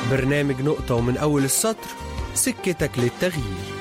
برنامج نقطة ومن أول السطر سكتك للتغيير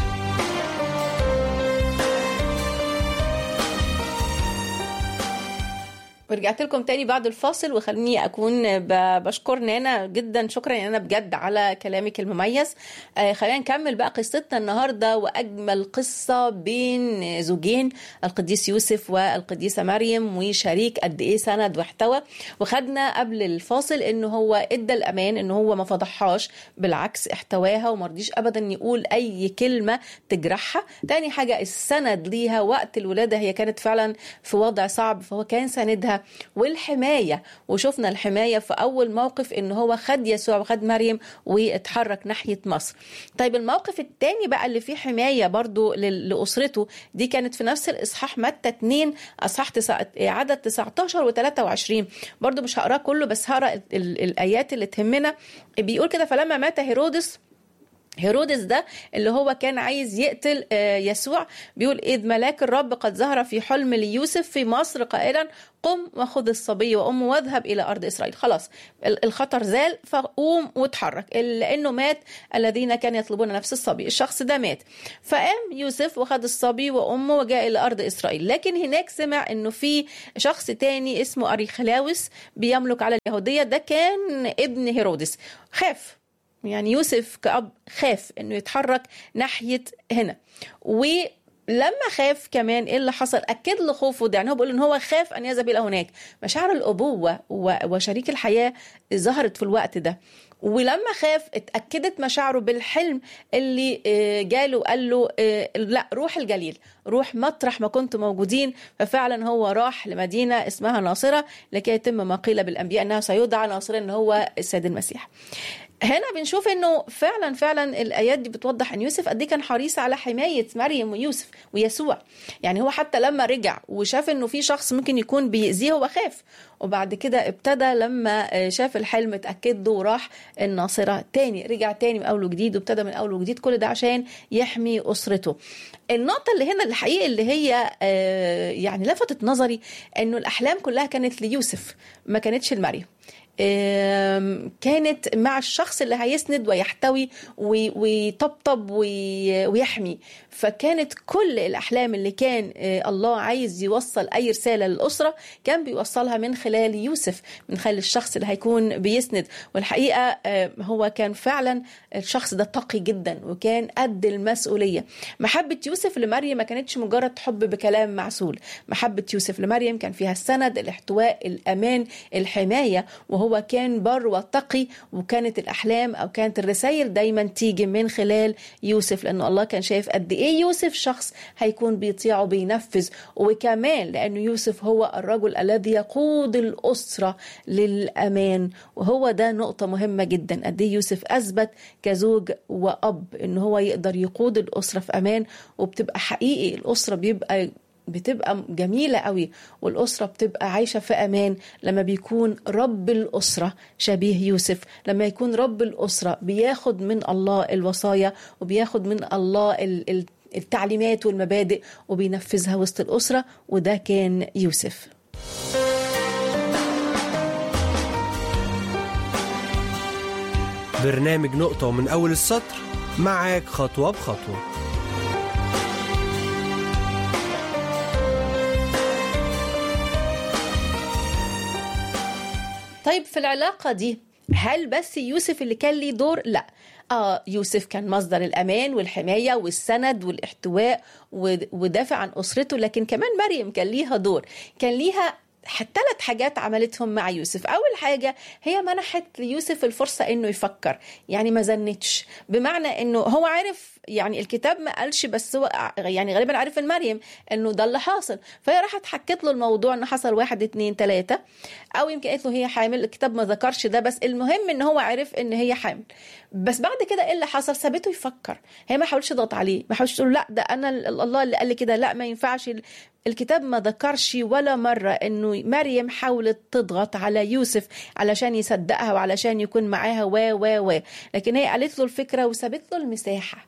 ورجعت لكم تاني بعد الفاصل وخليني اكون ب- بشكر نانا جدا شكرا يا نانا بجد على كلامك المميز آه خلينا نكمل بقى قصتنا النهارده واجمل قصه بين زوجين القديس يوسف والقديسه مريم وشريك قد ايه سند واحتوى وخدنا قبل الفاصل انه هو ادى الامان ان هو ما فضحهاش بالعكس احتواها وما رضيش ابدا يقول اي كلمه تجرحها تاني حاجه السند ليها وقت الولاده هي كانت فعلا في وضع صعب فهو كان ساندها والحمايه وشفنا الحمايه في اول موقف ان هو خد يسوع وخد مريم واتحرك ناحيه مصر طيب الموقف الثاني بقى اللي فيه حمايه برضو لل- لاسرته دي كانت في نفس الاصحاح متى 2 اصحاح تسع... عدد 19 و23 برضو مش هقراه كله بس هقرا ال- ال- الايات اللي تهمنا بيقول كده فلما مات هيرودس هيرودس ده اللي هو كان عايز يقتل آه، يسوع بيقول إذ ملاك الرب قد ظهر في حلم ليوسف في مصر قائلا قم وخذ الصبي وأمه واذهب إلى أرض إسرائيل خلاص ال- الخطر زال فقوم واتحرك لأنه مات الذين كانوا يطلبون نفس الصبي الشخص ده مات فقام يوسف وخد الصبي وأمه وجاء إلى أرض إسرائيل لكن هناك سمع إنه في شخص تاني اسمه أريخلاوس بيملك على اليهودية ده كان ابن هيرودس خاف يعني يوسف كأب خاف انه يتحرك ناحية هنا ولما خاف كمان ايه اللي حصل اكد له خوفه ده يعني هو بيقول ان هو خاف ان يذهب الى هناك مشاعر الابوه و- وشريك الحياه ظهرت في الوقت ده ولما خاف اتاكدت مشاعره بالحلم اللي آه، جاله وقال له آه، لا روح الجليل روح مطرح ما كنتم موجودين ففعلا هو راح لمدينه اسمها ناصره لكي يتم ما قيل بالانبياء انها سيدعى ناصره ان هو السيد المسيح هنا بنشوف انه فعلا فعلا الايات دي بتوضح ان يوسف قد ايه كان حريص على حمايه مريم ويوسف ويسوع يعني هو حتى لما رجع وشاف انه في شخص ممكن يكون بيأذيه هو خاف وبعد كده ابتدى لما شاف الحلم اتاكد له وراح الناصره تاني رجع تاني من اول وجديد وابتدى من اول وجديد كل ده عشان يحمي اسرته النقطه اللي هنا الحقيقه اللي هي آه، يعني لفتت نظري انه الاحلام كلها كانت ليوسف ما كانتش لمريم آم، كانت مع الشخص اللي هيسند ويحتوي وي- ويطبطب وي- ويحمي فكانت كل الأحلام اللي كان آه، الله عايز يوصل أي رسالة للأسرة كان بيوصلها من خلال يوسف من خلال الشخص اللي هيكون بيسند والحقيقة آه، هو كان فعلا الشخص ده تقي جدا وكان قد المسؤولية محبة يوسف لمريم ما كانتش مجرد حب بكلام معسول محبة يوسف لمريم كان فيها السند الاحتواء الأمان الحماية وهو كان بر وتقي وكانت الأحلام أو كانت الرسائل دايما تيجي من خلال يوسف لأنه الله كان شايف قد إيه يوسف شخص هيكون بيطيع وبينفذ وكمان لأنه يوسف هو الرجل الذي يقود الأسرة للأمان وهو ده نقطة مهمة جدا قد إيه يوسف أثبت كزوج وأب إن هو يقدر يقود الأسرة في أمان وبتبقى حقيقي الأسرة بيبقى بتبقى جميلة قوي والأسرة بتبقى عايشة في أمان لما بيكون رب الأسرة شبيه يوسف لما يكون رب الأسرة بياخد من الله الوصايا وبياخد من الله ال- ال- التعليمات والمبادئ وبينفذها وسط الأسرة وده كان يوسف برنامج نقطة ومن أول السطر معاك خطوة بخطوة طيب في العلاقة دي هل بس يوسف اللي كان ليه دور؟ لا آه يوسف كان مصدر الأمان والحماية والسند والاحتواء ود- ودافع عن أسرته لكن كمان مريم كان ليها دور كان ليها ثلاث حاجات عملتهم مع يوسف أول حاجة هي منحت ليوسف الفرصة إنه يفكر يعني ما زنتش بمعنى إنه هو عارف يعني الكتاب ما قالش بس هو ع- يعني غالبا عارف من مريم انه ده اللي حاصل فهي راحت حكت له الموضوع انه حصل واحد اتنين تلاته او يمكن قالت له هي حامل الكتاب ما ذكرش ده بس المهم ان هو عرف ان هي حامل بس بعد كده ايه اللي حصل سابته يفكر هي ما حاولش تضغط عليه ما حاولش تقول له لا ده انا ال- الله اللي قال لي كده لا ما ينفعش ال- الكتاب ما ذكرش ولا مرة انه مريم حاولت تضغط على يوسف علشان يصدقها وعلشان يكون معاها و و و لكن هي قالت له الفكرة وسابت له المساحة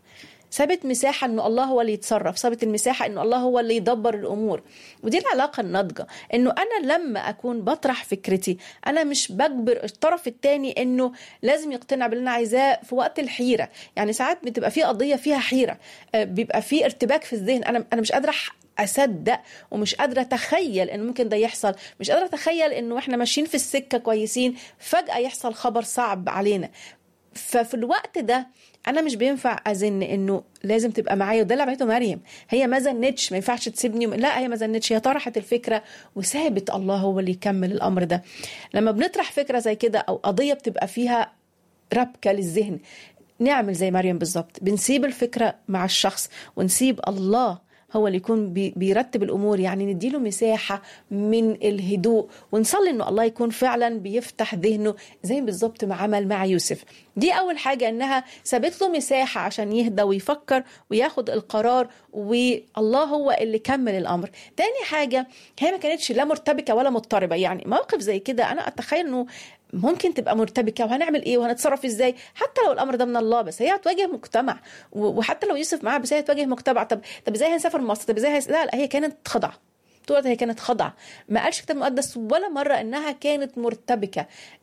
سابت مساحة انه الله هو اللي يتصرف سابت المساحة انه الله هو اللي يدبر الامور ودي العلاقة الناضجة انه انا لما اكون بطرح فكرتي انا مش بجبر الطرف التاني انه لازم يقتنع باللي انا عايزاه في وقت الحيرة يعني ساعات بتبقى في قضية فيها حيرة آه، بيبقى في ارتباك في الذهن انا انا مش قادرة أح- اصدق ومش قادره اتخيل ان ممكن ده يحصل مش قادره اتخيل انه احنا ماشيين في السكه كويسين فجاه يحصل خبر صعب علينا ففي الوقت ده انا مش بينفع ازن انه لازم تبقى معايا وده اللي عملته مريم هي ما زنتش ما ينفعش تسيبني لا هي ما زنتش هي طرحت الفكره وسابت الله هو اللي يكمل الامر ده لما بنطرح فكره زي كده او قضيه بتبقى فيها ربكه للذهن نعمل زي مريم بالظبط بنسيب الفكره مع الشخص ونسيب الله هو اللي يكون بي- بيرتب الامور يعني نديله مساحه من الهدوء ونصلي انه الله يكون فعلا بيفتح ذهنه زي بالظبط ما عمل مع يوسف دي اول حاجه انها سابت له مساحه عشان يهدى ويفكر وياخد القرار والله هو اللي كمل الامر تاني حاجه هي ما كانتش لا مرتبكه ولا مضطربه يعني موقف زي كده انا اتخيل انه ممكن تبقى مرتبكه وهنعمل ايه وهنتصرف ازاي حتى لو الامر ده من الله بس هي هتواجه مجتمع و- وحتى لو يوسف معاها بس هي هتواجه مجتمع طب طب ازاي هنسافر مصر طب ازاي هيس... لا لا هي كانت خضعه طول الوقت هي كانت خضعه ما قالش كتاب مقدس ولا مره انها كانت مرتبكه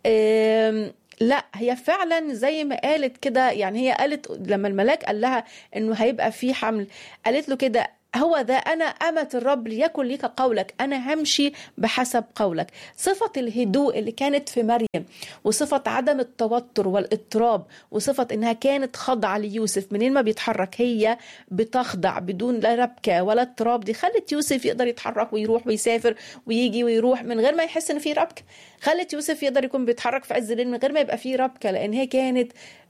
أم... لا هي فعلا زي ما قالت كده يعني هي قالت لما الملاك قال لها انه هيبقى في حمل قالت له كده هو ذا أنا أمة الرب ليكن لك قولك أنا همشي بحسب قولك صفة الهدوء اللي كانت في مريم وصفة عدم التوتر والاضطراب وصفة إنها كانت خاضعة ليوسف منين ما بيتحرك هي بتخضع بدون لا ربكة ولا اضطراب دي خلت يوسف يقدر يتحرك ويروح ويسافر ويجي ويروح من غير ما يحس إن في ربكة خلت يوسف يقدر يكون بيتحرك في عز الليل من غير ما يبقى فيه ربكة لأن هي كانت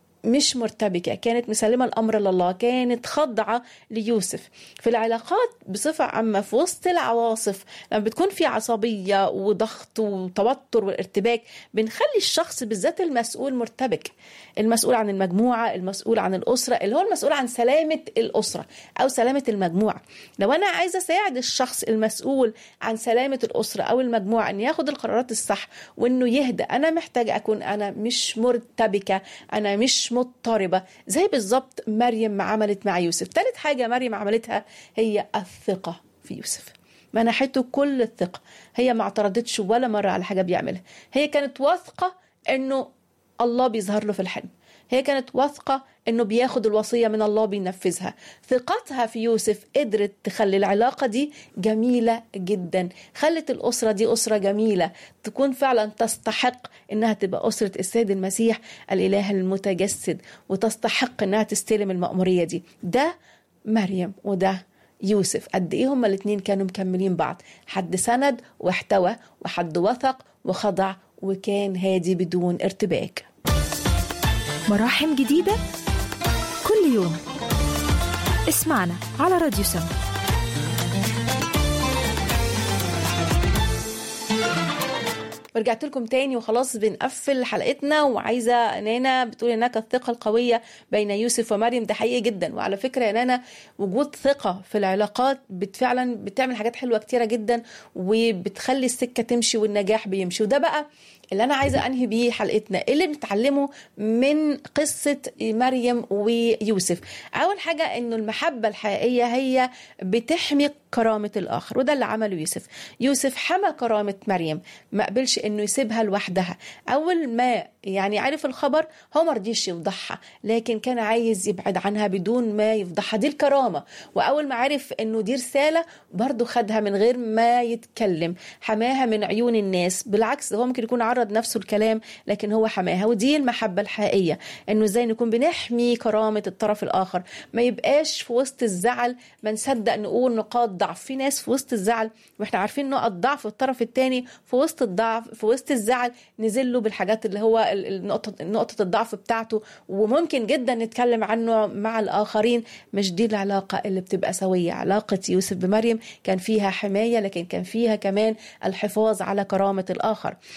مش مرتبكة كانت مسلمة الأمر لله كانت خاضعة ليوسف في العلاقات بصفة عامة في وسط العواصف لما بتكون في عصبية وضغط وتوتر والارتباك بنخلي الشخص بالذات المسؤول مرتبك المسؤول عن المجموعة المسؤول عن الأسرة اللي هو المسؤول عن سلامة الأسرة أو سلامة المجموعة لو أنا عايزة أساعد الشخص المسؤول عن سلامة الأسرة أو المجموعة أن ياخد القرارات الصح وأنه يهدى أنا محتاجة أكون أنا مش مرتبكة أنا مش مضطربة زي بالظبط مريم ما عملت مع يوسف ثالث حاجة مريم عملتها هي الثقة في يوسف منحته كل الثقة هي ما اعترضتش ولا مرة على حاجة بيعملها هي كانت واثقة أنه الله بيظهر له في الحلم هي كانت واثقة انه بياخد الوصية من الله بينفذها ثقتها في يوسف قدرت تخلي العلاقة دي جميلة جدا خلت الأسرة دي أسرة جميلة تكون فعلا تستحق انها تبقى أسرة السيد المسيح الإله المتجسد وتستحق انها تستلم المأمورية دي ده مريم وده يوسف قد ايه هما الاتنين كانوا مكملين بعض حد سند واحتوى وحد وثق وخضع وكان هادي بدون ارتباك مراحم جديدة كل يوم اسمعنا على راديو سما ورجعت لكم تاني وخلاص بنقفل حلقتنا وعايزه نانا بتقول هناك الثقه القويه بين يوسف ومريم ده حقيقي جدا وعلى فكره يا نانا وجود ثقه في العلاقات بت فعلا بتعمل حاجات حلوه كتيره جدا وبتخلي السكه تمشي والنجاح بيمشي وده بقى اللي انا عايزه انهي بيه حلقتنا إيه اللي بنتعلمه من قصه مريم ويوسف اول حاجه انه المحبه الحقيقيه هي بتحمي كرامه الاخر وده اللي عمله يوسف يوسف حمى كرامه مريم ما قبلش انه يسيبها لوحدها اول ما يعني عرف الخبر هو ما رضيش يفضحها لكن كان عايز يبعد عنها بدون ما يفضحها دي الكرامه واول ما عرف انه دي رساله برضه خدها من غير ما يتكلم حماها من عيون الناس بالعكس هو ممكن يكون عرض نفسه الكلام لكن هو حماها ودي المحبه الحقيقيه انه ازاي نكون بنحمي كرامه الطرف الاخر ما يبقاش في وسط الزعل ما نصدق نقول نقاط ضعف في ناس في وسط الزعل واحنا عارفين نقط ضعف الطرف الثاني في وسط الضعف في وسط الزعل نزل له بالحاجات اللي هو ال- النقطه نقطه الضعف بتاعته وممكن جدا نتكلم عنه مع الاخرين مش دي العلاقه اللي بتبقى سويه علاقه يوسف بمريم كان فيها حمايه لكن كان فيها كمان الحفاظ على كرامه الاخر كمان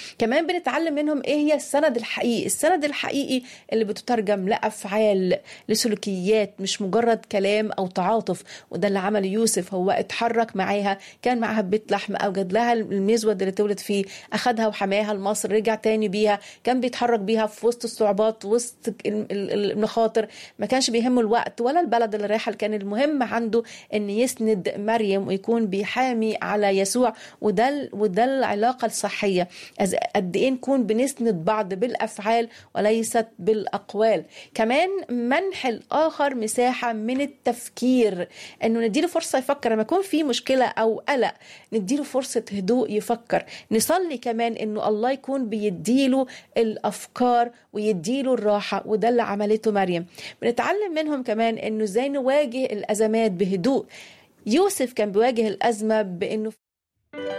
كمان بنتعلم منهم ايه هي السند الحقيقي السند الحقيقي اللي بتترجم لافعال لسلوكيات مش مجرد كلام او تعاطف وده اللي عمله يوسف هو اتحرك معاها كان معاها بيت لحم اوجد لها المزود اللي تولد فيه اخدها وحماها لمصر رجع تاني بيها كان بيتحرك بيها في وسط الصعوبات وسط المخاطر ما كانش بيهمه الوقت ولا البلد اللي رايحه كان المهم عنده ان يسند مريم ويكون بيحامي على يسوع وده وده العلاقه الصحيه قد ايه نكون بنسند بعض بالافعال وليست بالاقوال كمان منح الاخر مساحه من التفكير انه نديله فرصه يفكر لما يكون في مشكله او قلق نديله فرصه هدوء يفكر نصلي كمان انه الله يكون بيديله الافكار ويديله الراحه وده اللي عملته مريم بنتعلم منهم كمان انه ازاي نواجه الازمات بهدوء يوسف كان بيواجه الازمه بانه